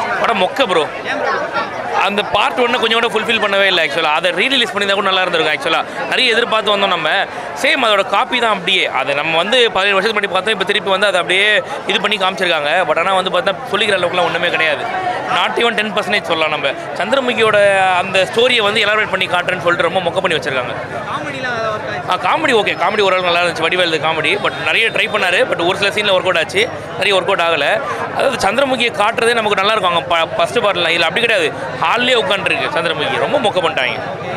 படம் மொக்க ப்ரோ அந்த பார்ட் ஒன்று கொஞ்சம் கூட ஃபுல்ஃபில் பண்ணவே இல்லை ஆக்சுவலாக அதை ரீரிலீஸ் பண்ணியிருந்தா கூட நல்லா இருந்திருக்கும் ஆக்சுவலாக நிறைய எதிர்பார்த்து வந்தோம் நம்ம சேம் அதோட காப்பி தான் அப்படியே அதை நம்ம வந்து பதினேழு வருஷத்துக்கு முன்னாடி பார்த்தோம் இப்போ திருப்பி வந்து அதை அப்படியே இது பண்ணி காமிச்சிருக்காங்க பட் ஆனால் வந்து பார்த்தா சொல்லிக்கிற அளவுக்குலாம் ஒன்றுமே கிடையாது நாட் ஈவன் டென் பர்சன்டேஜ் சொல்லலாம் நம்ம சந்திரமுகியோட அந்த ஸ்டோரியை வந்து எலாபரேட் பண்ணி காட்டுறேன்னு சொல்லிட்டு ரொம்ப மொக்க பண்ணி வச்சிருக்காங்க ஆ காமெடி ஓகே காமெடி ஓரளவு நல்லா இருந்துச்சு வடிவேல் காமெடி பட் நிறைய ட்ரை பண்ணாரு பட் ஒரு சில சீனில் ஒர்க் அவுட் ஆச்சு நிறைய ஒர்க் அவுட் ஆகலை அதாவது சந்திரமுகியை காட்டுறதே நமக்கு நல்லா இருக்கும் அவங்க ஃபஸ்ட்டு பார்ட்டில் இல்லை அப்படி கிடையாது ஹால்லே உட்காந்துருக்கு சந்திரமுகி ரொம்ப மொக்க பண்ணிட்டாங்க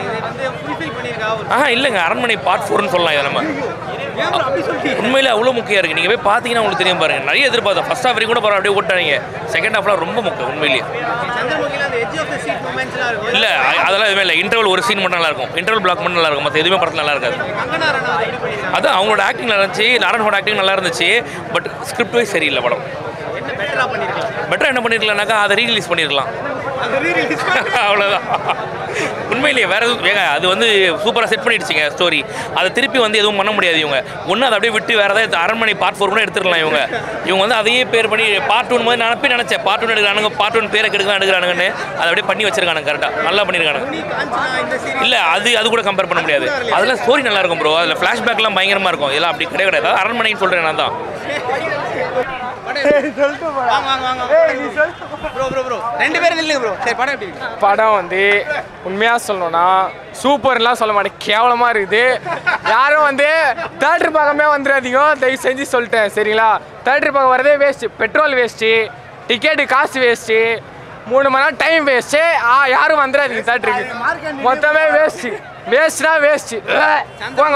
ஆஹா இல்லைங்க அரண்மனை பார்ட் ஃபோர்னு சொல்லலாம் இதை நம்ம உண்மையிலே அவ்வளோ முக்கியம் இருக்குது நீங்கள் போய் பார்த்தீங்கன்னா உங்களுக்கு தெரியும் பாருங்க நிறைய எதிர்பார்த்தோம் ஃபர்ஸ்ட் ஹாஃப் வரைக்கும் கூட பரவாயில்ல அப்படியே ஓட்டாங்க செகண்ட் ஹாஃப்லாம் ரொம்ப முக்கியம் உண்மையிலேயே இல்லை அதெல்லாம் எதுவுமே இல்லை இன்டர்வல் ஒரு சீன் மட்டும் நல்லா இருக்கும் இன்டர்வல் பிளாக் மட்டும் நல்லா இருக்கும் மற்ற எதுவுமே படத்தில் நல்லா இருக்காது அதான் அவங்களோட ஆக்டிங் நல்லா இருந்துச்சு நாராயணோட ஆக்டிங் நல்லா இருந்துச்சு பட் ஸ்கிரிப்ட் வைஸ் சரியில்லை படம் பெட்டராக என்ன பண்ணிருக்கலாம்னாக்கா அதை ரீரிலீஸ் பண்ணியிருக்கலாம் அவ்வளோதான் உண்மையிலேயே வேற எதுவும் ஏங்க அது வந்து சூப்பராக செட் பண்ணிடுச்சுங்க ஸ்டோரி அதை திருப்பி வந்து எதுவும் பண்ண முடியாது இவங்க ஒன்று அதை அப்படியே விட்டு வேற ஏதாவது அரண்மனை பார்ட் ஃபோர் கூட எடுத்துக்கலாம் இவங்க இவங்க வந்து அதையே பேர் பண்ணி பார்ட் ஒன் மாதிரி நான் போய் நினச்சேன் பார்ட் ஒன் எடுக்கிறானுங்க பார்ட் ஒன் பேரை கெடுக்கலாம் எடுக்கிறானுங்கன்னு அதை அப்படியே பண்ணி வச்சிருக்கானுங்க கரெக்டாக நல்லா பண்ணியிருக்கானுங்க இல்லை அது அது கூட கம்பேர் பண்ண முடியாது அதெல்லாம் ஸ்டோரி நல்லா இருக்கும் ப்ரோ அதில் ஃப்ளாஷ்பேக்லாம் பயங்கரமாக இருக்கும் இதெல்லாம் அப்படி கிடையாது கிடையாது அதாவது அரண்மனைன்னு சொல்கிறேன் நான் தான் ப்ரோ ப்ரோ ப்ரோ ரெண்டு பேரும் நில்லுங்க ப்ரோ சரி படம் எப்படி இருக்கு படம் வந்து உண்மையாக சொல்லணும்னா சூப்பர்லாம் சொல்ல மாட்டேன் கேவலமாக இருக்குது யாரும் வந்து தேட்டர் பார்க்கமே வந்துடாதீங்க தயவு செஞ்சு சொல்லிட்டேன் சரிங்களா தேட்டர் பார்க்க வரதே வேஸ்ட்டு பெட்ரோல் வேஸ்ட்டு டிக்கெட்டு காசு வேஸ்ட்டு மூணு மணி நேரம் டைம் வேஸ்ட்டு ஆ யாரும் வந்துடாதீங்க தேட்டருக்கு மொத்தமே வேஸ்ட்டு வேஸ்ட்னா வேஸ்ட்டு போங்க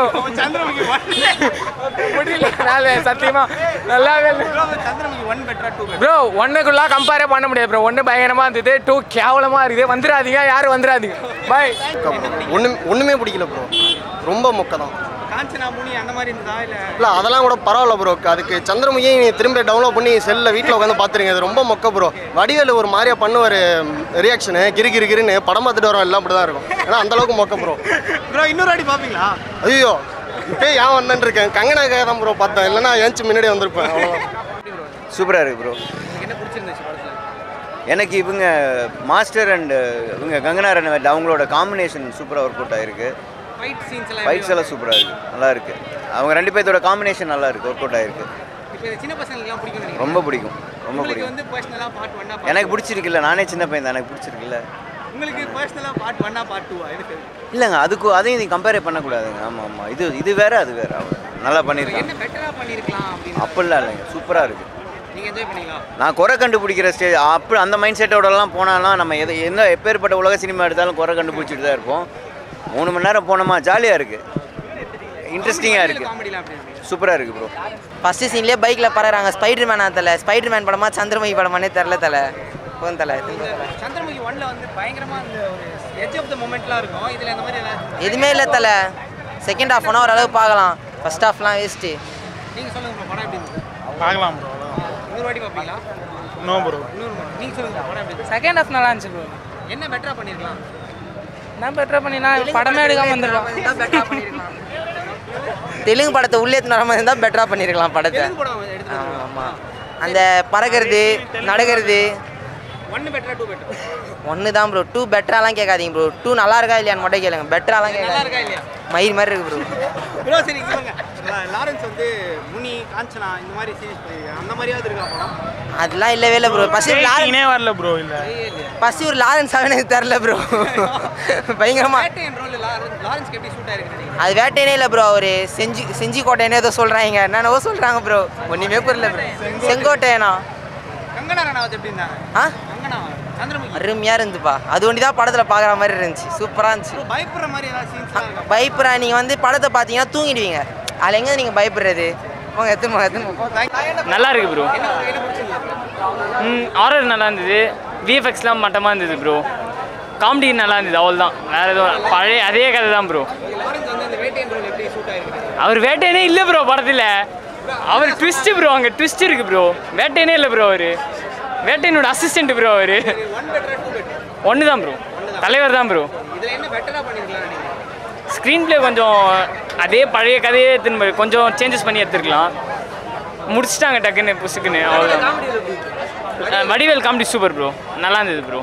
முடியல நாலு சத்தியமா நல்லாவே இல்லை சந்திரமுகி ஒன் பெட்டரா டூ ப்ரோ ஒன்றுக்குள்ள கம்பேரே பண்ண முடியாது ப்ரோ ஒன்று பயங்கரமாக இருந்தது டூ கேவலமாக இருக்குது வந்துடாதீங்க யாரும் வந்துடாதீங்க பாய் ஒன்று ஒன்றுமே பிடிக்கல ப்ரோ ரொம்ப மொக்க தான் காஞ்சனா முனி அந்த மாதிரி இருந்ததா இல்ல இல்லை அதெல்லாம் கூட பரவாயில்ல ப்ரோ அதுக்கு சந்திரமுகியை நீ திரும்ப டவுன்லோட் பண்ணி செல்லில் வீட்டில் உட்காந்து பார்த்துருங்க இது ரொம்ப மொக்க ப்ரோ வடிவேலு ஒரு மாதிரியா பண்ணுவார் ரியாக்ஷனு கிரு கிரு கிருன்னு படம் பார்த்துட்டு வரோம் எல்லாம் அப்படி தான் இருக்கும் ஏன்னா அந்தளவுக்கு மொக்க ப்ரோ ப்ரோ இன்னொரு வாட்டி பாப்பீங்களா ஐயோ இப்போ ஏன் வந்தேன்னு இருக்கேன் கங்கனாக்காக தான் ப்ரோ பார்த்தேன் இல்லைன்னா ஏன்ச்சு முன்னாடி வந்திருப்பேன் அவ்வளோதான் சூப்பராக இருக்குது ப்ரோ என்ன பிடிச்சிருந்துச்சு படத்துல எனக்கு இவங்க மாஸ்டர் அண்ட் இவங்க கங்கனா ரனவெட் அவங்களோட காம்பினேஷன் சூப்பராக ஒர்க் அவுட் ஆயிருக்கு ஃபைட் சீன்ஸ் எல்லாம் ஃபைட்ஸ் எல்லாம் சூப்பராக இருக்குது நல்லா இருக்கு அவங்க ரெண்டு பேர்த்தோட காம்பினேஷன் நல்லா இருக்கு ஒர்க் அவுட் ஆயிருக்கு இப்போ இந்த சின்ன பசங்களுக்கு எல்லாம் பிடிக்கும் நினைக்கிறேன் ரொம்ப பிடிக்கும் ரொம்ப உங்களுக்கு பிடிக்கும் வந்து பர்சனலா பார்ட் ஒன்னா எனக்கு பிடிச்சிருக்குல்ல நானே சின்ன பையன் தான் எனக்கு பிடிச்சிருக்குல்ல உங்களுக்கு பர்சனலா பார்ட் ஒன்னா பார்ட் டூவா எனக்கு இல்லைங்க அதுக்கு அதையும் நீ கம்பேரே பண்ணக்கூடாதுங்க ஆமாம் ஆமாம் இது இது வேற அது வேற அவ்வளோ நல்லா பண்ணியிருக்காங்க என்ன பெட்டரா பண்ணிருக்கலாம் அப்படின்னு அப்படிலாம் இல்லைங்க சூப்பராக இருக்குது நீங்க என்ஜாய் பண்ணீங்களா நான் குறை கண்டுபிடிக்கிற ஸ்டேஜ் அப்படி அந்த மைண்ட் செட்டோடலாம் போனாலாம் நம்ம எதை என்ன எப்பேற்பட்ட உலக சினிமா எடுத்தாலும் குறை கண்டுபிடிச்சிட்டு தான் இருப்போம் மூணு மணி நேரம் போனோமா ஜாலியாக இருக்குது இன்ட்ரெஸ்டிங்காக இருக்குது காமெடிலாம் அப்படி இருக்கு சூப்பராக இருக்குது ப்ரோ ஃபஸ்ட்டு சீன்லேயே பைக்கில் பறகுறாங்க ஸ்பைடர் மேனா தலை ஸ்பைடர் மேன் படமா சந்திரமுகி படமானே தெரில தலை போன் தலை சந்திரமுகி ஒன்ல வந்து பயங்கரமா அந்த ஒரு எட்ஜ் ஆஃப் த மூமெண்ட்லாம் இருக்கும் இதுல இந்த மாதிரி எல்லாம் எதுவுமே இல்லை தலை செகண்ட் ஹாஃப் ஒன் ஓரளவு பார்க்கலாம் ஃபர்ஸ்ட் ஹாஃப்லாம் வேஸ்ட்டு நீங்க சொல்லுங்க bro, படம் எப்படி இருந்துச்சு பார்க்கலாம் ப்ரோ இன்னொரு வாட்டி பாப்பீங்களா நோ ப்ரோ இன்னொரு வாட்டி நீங்க சொல்லுங்க bro, படம் எப்படி இருந்துச்சு செகண்ட் ஹாஃப் நல்லா இருந்துச்சு ப்ரோ என்ன பெட்டரா பண்ணிருக்கலாம் நான் பெட்டரா பண்ணினா படமே எடுக்காம வந்துருக்கோம் தெலுங்கு படத்தை உள்ளே வர மாதிரி இருந்தால் பெட்டராக பண்ணியிருக்கலாம் படத்தை தெலுங்கு படம் எடுத்து ஆமாம் ஆமாம் அந்த பறக்கிறது நடக்கிறது ஒன்னு பெட்டரா டூ பெட்டர் ஒன்று தான் ப்ரோ டூ பெட்டராலாம் கேட்காதீங்க ப்ரோ டூ நல்லா இருக்கா இல்லையான்னு மட்டும் கேளுங்க பெட்டராலாம் நல்லா கேட்காதீங்க இருக்கா இல்லையா மயிர் மாதிரி இருக்கு ப்ரோ ப்ரோ சரி சொல்லுங்க லாரன்ஸ் வந்து முனி காஞ்சனா இந்த மாதிரி சீரிஸ் பண்ணிருக்காங்க அந்த மாதிரியாவது இருக்கா படம் அதெல்லாம் இல்லவே இல்லை ப்ரோ பசி லாரன்ஸ் ரேட்டிங்னே வரல ப்ரோ இல்லை பசி ஒரு லாரன்ஸ் ஆகவே எனக்கு தெரில ப்ரோ பயங்கரமா வேட்டையன் ரோல் லாரன்ஸ்க்கு எப்படி சூட் ஆயிருக்கு நினைக்கிறீங்க அது வேட்டையனே இல்லை ப்ரோ ஒரு செஞ்சி செஞ்சி கோட்டையனே ஏதோ சொல்கிறாங்க என்னென்னவோ சொல்கிறாங்க ப்ரோ ஒன்றுமே புரியல ப்ரோ செங்கோட்டையனா கங்கனா ரனாவத் எப்படி இருந்தாங்க ஆ கங்கனா சந்திரமுகி அருமையாக இருந்துப்பா அது ஒண்டி தான் படத்தில் பார்க்குற மாதிரி இருந்துச்சு சூப்பராக இருந்துச்சு ப்ரோ பயப்படுற மாதிரி ஏதாவது சீன்ஸ்லாம் இருக்கா பயப்படுறா நீங்கள் வந்து படத்தை பார்த்தீங்கன்னா தூங்கிடுவீங்க அதில் எங்கே நீங்கள் பயப்படுறது போங்க எத்தனை போங்க எத்தனை போங்க நல்லா இருக்கு ப்ரோ என்ன என்ன பிடிச்சிருந்தது ம் ஆர்டர் நல்லா இருந்தது விஎஃப்எக்ஸ்லாம் மட்டமாக இருந்தது ப்ரோ காமெடி நல்லா இருந்தது அவ்வளோதான் வேறு எதுவும் பழைய அதே கதை தான் ப்ரோ லாரன்ஸ் வந்து அந்த வேட்டையன் ரோல் எப்படி சூட் ஆயிருக்கு அவர் வேட்டையனே இல்லை ப்ரோ படத்தில் அவர் ட்விஸ்ட் ப்ரோ அங்கே ட்விஸ்ட் இருக்கு ப்ரோ வேட்டையனே இல்லை ப்ரோ அவர் வேட்டையனோட அசிஸ்டன்ட் ப்ரோ அவர் ஒன் பெட்டரா டூ பெட்டர் ஒன்று தான் ப்ரோ தலைவர் தான் ப்ரோ இதுல என்ன பெட்டரா பண்ணிருக்கலாம் நினைக்கிறீங்க ஸ்க்ரீன் ப்ளே கொஞ்சம் அதே பழைய கதையே திரும்ப கொஞ்சம் சேஞ்சஸ் பண்ணி எடுத்துருக்கலாம் முடிச்சிட்டாங்க டக்குன்னு புசுக்குன்னு அவ்வளோதான் வடிவேல் காமெடி சூப்பர் ப்ரோ நல்லா இருந்தது ப்ரோ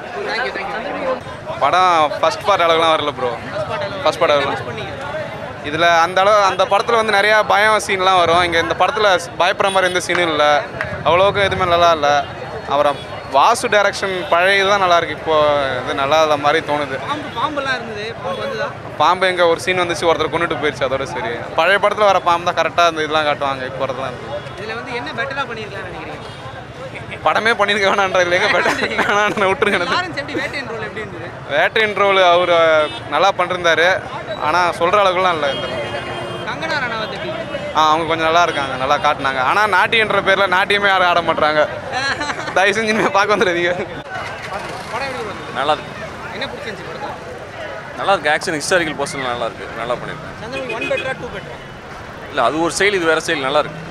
படம் ஃபர்ஸ்ட் பார்ட் அளவுக்குலாம் வரல ப்ரோ ஃபர்ஸ்ட் பார்ட் அளவுக்கு இதில் அந்த அளவு அந்த படத்தில் வந்து நிறையா பயம் சீன்லாம் வரும் இங்கே இந்த படத்தில் பயப்படுற மாதிரி எந்த சீனும் இல்லை அவ்வளோவுக்கு எதுவுமே நல்லா இல்லை அப்புறம் வாசு டைரக்ஷன் பழைய இதுதான் நல்லா இருக்கு இப்போ இது நல்லா இல்லாத மாதிரி தோணுது பாம்பு பாம்பெல்லாம் இருந்தது பாம்பு வந்துதா பாம்பு எங்கே ஒரு சீன் வந்துச்சு ஒருத்தர் கொண்டுட்டு போயிடுச்சு அதோட சரி பழைய படத்தில் வர பாம்பு தான் கரெக்டாக அந்த இதெல்லாம் காட்டுவாங்க இப்போ வரதெல்லாம் இருக்கு இதுல வந்து என்ன பெட்டரா பண்ணிருக்கலாம்னு நினைக்கிறீங்க படமே பண்ணியிருக்க வேணான்ற இல்லைங்க பெட்டர் வேணான்னு விட்டுருங்க எனக்கு லாரன்ஸ் எப்படி வேட்டையன் ரோல் எப்படி இருந்தது வேட்டையின் ரோல் அவர் நல்லா பண்ணிருந்தாரு ஆனால் சொல்கிற அளவுக்குலாம் இல்லை இந்த கங்கனா ரணாவத் எப்படி ஆ அவங்க கொஞ்சம் நல்லா இருக்காங்க நல்லா காட்டினாங்க ஆனால் நாட்டியன்ற பேரில் நாட்டியமே யாரும் ஆட மாட்டாங்க தயவு செஞ்சு இனிமேல் பார்க்க வந்துடுறீங்க படம் எப்படி இருந்தது நல்லா இருக்கு என்ன பிடிச்சிருந்துச்சு படத்துல நல்லா இருக்கு ஆக்ஷன் ஹிஸ்டாரிக்கல் பர்சன் நல்லா இருக்கு நல்லா பண்ணியிருக்கேன் சந்திரமுகி ஒன் பெட்டரா டூ பெட்டரா இல்லை அது ஒரு செயல் இது வேற செயல் நல்லா இருக்கு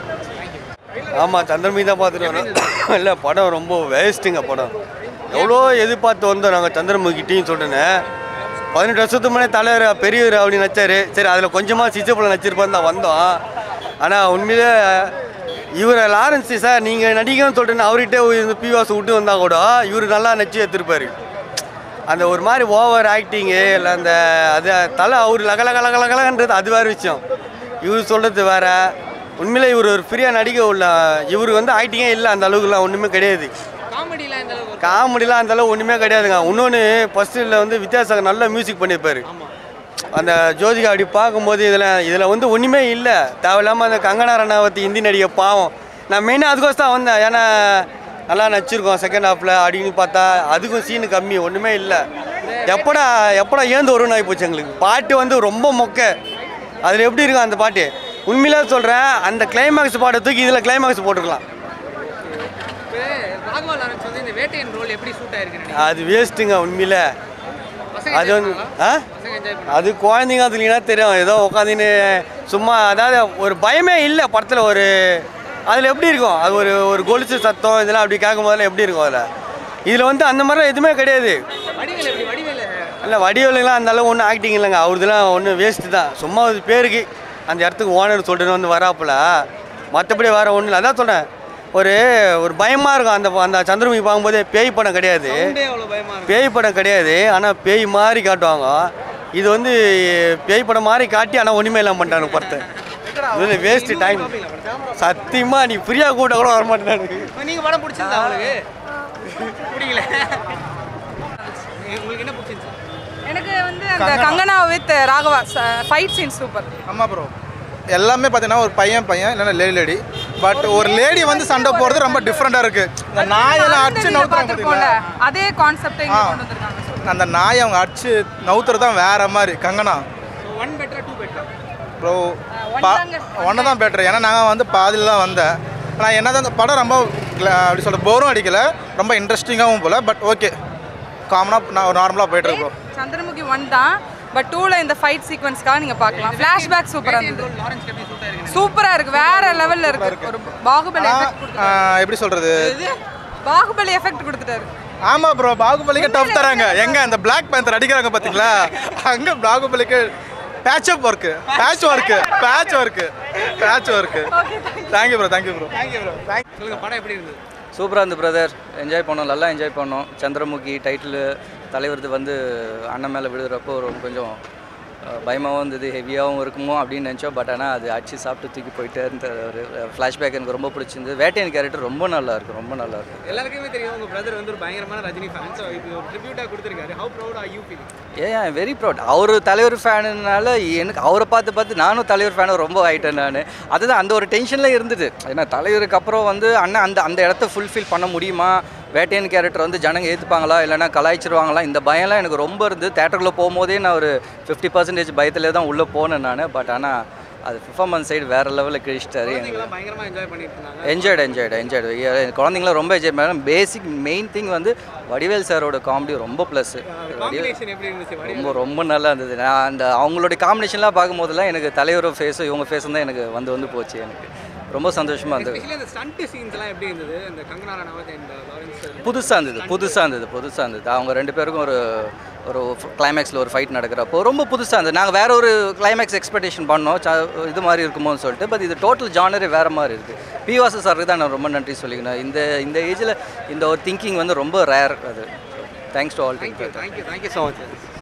ஆமாம் சந்திரமி தான் பார்த்துட்டு வரோம் இல்லை படம் ரொம்ப வேஸ்ட்டுங்க படம் எவ்வளோ எதிர்பார்த்து வந்தோம் நாங்கள் சந்திரமுகிட்டையும் சொல்லிட்டேன்னு பதினெட்டு வருஷத்துக்கு முன்னே தலைவர் பெரியவர் அப்படி நச்சார் சரி அதில் கொஞ்சமாக சிச்சப்பில் நச்சிருப்பான்னு தான் வந்தோம் ஆனால் உண்மையிலே இவரை லாரன்ஸ் சார் நீங்கள் நடிக்கணும்னு சொல்லிட்டு அவர்கிட்ட இந்த பிவாஸ் விட்டு வந்தால் கூட இவர் நல்லா நச்சு எடுத்திருப்பாரு அந்த ஒரு மாதிரி ஓவர் ஆக்டிங்கு இல்லை அந்த அது தலை அவர் லக லக லக லகலன்றது அது வேறு விஷயம் இவர் சொல்கிறது வேற உண்மையிலே இவர் ஒரு ஃப்ரீயாக நடிக்க உள்ள இவர் வந்து ஆக்டிங்கே இல்லை அந்த அளவுக்குலாம் ஒன்றுமே கிடையாது காமெடிலாம் இந்த அளவுக்கு காமெடிலாம் அந்த அளவு ஒன்றுமே கிடையாதுங்க இன்னொன்று ஃபஸ்ட்டில் வந்து வித்யாசாகர் நல்ல மியூசிக் பண்ணியிருப்பாரு அந்த ஜோதிகா அப்படி பார்க்கும்போது இதில் இதில் வந்து ஒன்றுமே இல்லை தேவையில்லாமல் அந்த கங்கனா ரணாவத்தி ஹிந்தி நடிகை பாவம் நான் மெயினாக அதுக்கோசம் தான் வந்தேன் ஏன்னா நல்லா நடிச்சிருக்கோம் செகண்ட் ஹாஃபில் அப்படின்னு பார்த்தா அதுக்கும் சீனு கம்மி ஒன்றுமே இல்லை எப்படா எப்படா ஏந்து வரும்னு ஆகி போச்சு எங்களுக்கு பாட்டு வந்து ரொம்ப மொக்க அதில் எப்படி இருக்கும் அந்த பாட்டு உண்மையிலே சொல்கிறேன் அந்த கிளைமேக்ஸ் பாட்டை தூக்கி இதில் கிளைமேக்ஸ் போட்டுருக்கலாம் இப்போ ராகவா லாரன்ஸ் வந்து இந்த வேட்டையன் ரோல் எப்படி சூட் ஆயிருக்கு அது வேஸ்ட்டுங்க உண்மையில பசங்க அது வந்து ஆ பசங்க என்ஜாய் பண்ணி அது குழந்தைங்க அதுலீங்கன்னா தெரியும் ஏதோ உட்காந்துன்னு சும்மா அதாவது ஒரு பயமே இல்லை படத்தில் ஒரு அதில் எப்படி இருக்கும் அது ஒரு ஒரு கொலுசு சத்தம் இதெல்லாம் அப்படி கேட்கும் போதெல்லாம் எப்படி இருக்கும் அதில் இதில் வந்து அந்த மாதிரிலாம் எதுவுமே கிடையாது வடிவேல் எப்படி வடிவேல் இல்லை வடிவேலுங்களாம் அந்த அளவு ஒன்றும் ஆக்டிங் இல்லைங்க அவருதுலாம் ஒன்றும் வேஸ்ட்டு தான் சும்மா ஒரு பேருக்கு அந்த இடத்துக்கு ஓனர் சொல்லிட்டு வந்து வராப்புல மற்றபடி வேறு ஒன்றும் இல்லை அதான் சொல்கிறேன் ஒரு ஒரு பயமாக இருக்கும் அந்த அந்த சந்திரமுகி பார்க்கும்போதே பேய் படம் கிடையாது சவுண்டே அவ்வளோ பயமா இருக்கு பேய் படம் கிடையாது ஆனால் பேய் மாதிரி காட்டுவாங்க இது வந்து பேய் படம் மாதிரி காட்டி ஆனால் ஒன்றுமே இல்லாமல் பண்ணிட்டானு படத்தை இது வேஸ்ட்டு டைம் சத்தியமா நீ ஃப்ரீயாக கூட்ட கூட வர மாட்டேன் இப்போ நீங்க படம் பிடிச்சிருந்தா உங்களுக்கு பிடிக்கல உங்களுக்கு என்ன பிடிச்சிருந்துச்சு எனக்கு வந்து அந்த Kangana with Raghava fight scene super ஆமாம் ப்ரோ எல்லாமே பார்த்தீங்கன்னா ஒரு பையன் பையன் இல்லைன்னா லேடி லேடி பட் ஒரு லேடி வந்து சண்டை போடுறது ரொம்ப டிஃப்ரெண்ட்டாக இருக்குது இந்த நாயெல்லாம் அடிச்சு நவுத்துறாங்க பார்த்துருப்போம்ல பார்த்தீங்களா அதே கான்செப்டை இங்கே ஆ. கொண்டு வந்திருக்காங்க அந்த நாயை அவங்க அடிச்சு நவுத்துறது தான் வேற மாதிரி கங்கனா ஒன் பெட்டரா டூ பெட்டரா ப்ரோ one பா தாங்க. ஒன்று தான் பெட்டர் ஏன்னா நாங்கள் வந்து பாதியில் தான் வந்தேன் ஆனால் என்ன அந்த படம் ரொம்ப gla- அப்படி சொல்ல போரும் அடிக்கல ரொம்ப இன்ட்ரெஸ்டிங்காகவும் போல பட் ஓகே காமனாக நான் நார்மலாக போயிட்டு இருக்கோம் சந்திரமுகி ஒன் தான் பட் டூவில் இந்த ஃபைட் சீக்வன்ஸ்க்காக நீங்கள் பார்க்கலாம் ஃப்ளாஷ்பேக் சூப்பராக இருந்தது லாரன்ஸ் எப்படி சூட் ஆயிருக்கு சூப்பராக இருக்கு வேற லெவலில் இருக்கு ஒரு பாகுபலி எஃபெக்ட் கொடுத்துட்டாரு எப்படி சொல்கிறது பாகுபலி எஃபெக்ட் கொடுத்துட்டாரு ஆமாம் ப்ரோ பாகுபலிக்கு டஃப் தராங்க எங்க அந்த பிளாக் பேந்தர் அடிக்கிறாங்க பார்த்தீங்களா அங்கே பாகுபலிக்கு patch up work patch work patch work patch work thank you bro thank you bro thank you bro சொல்லுங்க படம் எப்படி இருந்தது சூப்பராக இருந்து பிரதர் என்ஜாய் பண்ணோம் நல்லா என்ஜாய் பண்ணோம் சந்திரமுகி டைட்டில் தலைவரது வந்து அண்ணன் மேலே விழுகிறப்போ ரொம்ப கொஞ்சம் அஹ், பயமாகவும் இருந்தது ஹெவியாகவும் இருக்குமோ அப்படின்னு நினச்சோம் பட் ஆனால் அது அடிச்சு சாப்பிட்டு தூக்கி போயிட்டே இருந்த ஒரு ஃப்ளாஷ்பேக் எனக்கு ரொம்ப பிடிச்சிருந்தது வேட்டையன் கேரக்டர் ரொம்ப நல்லா இருக்கு ரொம்ப நல்லா இருக்கு எல்லாருக்குமே தெரியும் உங்க பிரதர் வந்து ஒரு பயங்கரமான ரஜினி ஃபேன் ஸோ இது ஒரு ட்ரிபியூட்டாக கொடுத்துருக்காரு how proud are you feeling ஏன் வெரி ப்ரௌட் அவர் தலைவர் ஃபேனுனால எனக்கு அவரை பார்த்து பார்த்து நானும் தலைவர் ஃபேனும் ரொம்ப ஆயிட்டேன் நான் அதுதான் அந்த ஒரு டென்ஷனில் இருந்தது ஏன்னா தலைவருக்கு அப்புறம் வந்து அண்ணன் அந்த அந்த இடத்த ஃபுல்ஃபில் பண்ண முடியுமா வேட்டையன் கேரக்டர் வந்து ஜனங்க ஏற்றுப்பாங்களா இல்லைனா கலாய்ச்சிருவாங்களா இந்த பயம்லாம் எனக்கு ரொம்ப இருந்து தேட்டருக்குள்ளே போகும்போதே நான் ஒரு ஃபிஃப்டி பர்சன்டேஜ் பயத்திலே தான் உள்ளே போனேன் நான் பட் ஆனால் அது பெர்ஃபார்மன்ஸ் சைடு வேறு லெவலில் கிழிச்சிட்டாரு எனக்கு குழந்தைங்களாம் பயங்கரமா என்ஜாய் பண்ணிட்டு இருந்தாங்க என்ஜாய்டு என்ஜாய்டு என்ஜாய்டு குழந்தைங்களாம் ரொம்ப என்ஜாய் பண்ணாங்க பேசிக் மெயின் திங் வந்து வடிவேல் சாரோட காமெடி ரொம்ப ப்ளஸ் காம்பினேஷன் எப்படி இருந்துச்சு வடிவேல் ரொம்ப ரொம்ப நல்லா இருந்தது நான் அந்த அவங்களுடைய காம்பினேஷன்லாம் பார்க்கும்போதெல்லாம் எனக்கு தலைவரும் ஃபேஸும் இவங்க ஃபேஸும் தான் எனக்கு வந்து வந்து போச்சு எனக்கு ரொம்ப சந்தோஷமாக இருந்தது எஸ்பெஷலி அந்த ஸ்டண்ட் சீன்ஸ் எல்லாம் எப்படி இருந்தது அந்த கங்கனா ரனாவத் அண்ட் லாரன்ஸ் புதுசாக இருந்தது புதுசாக இருந்தது புதுசாக இருந்தது அவங்க ரெண்டு பேருக்கும் ஒரு ஒரு கிளைமேக்ஸில் ஒரு ஃபைட் நடக்கிறப்போ ரொம்ப புதுசாக இருந்தது நாங்கள் வேற ஒரு கிளைமேக்ஸ் எக்ஸ்பெக்டேஷன் பண்ணோம் ச- இது மாதிரி இருக்குமோன்னு சொல்லிட்டு பட் இது டோட்டல் ஜானரே வேறு மாதிரி இருக்குது பிவாசு சாருக்கு தான் நான் ரொம்ப நன்றி சொல்லிக்கணும் இந்த இந்த ஏஜில் இந்த ஒரு திங்கிங் வந்து ரொம்ப ரேர் அது thanks to all thank you thank you thank you so much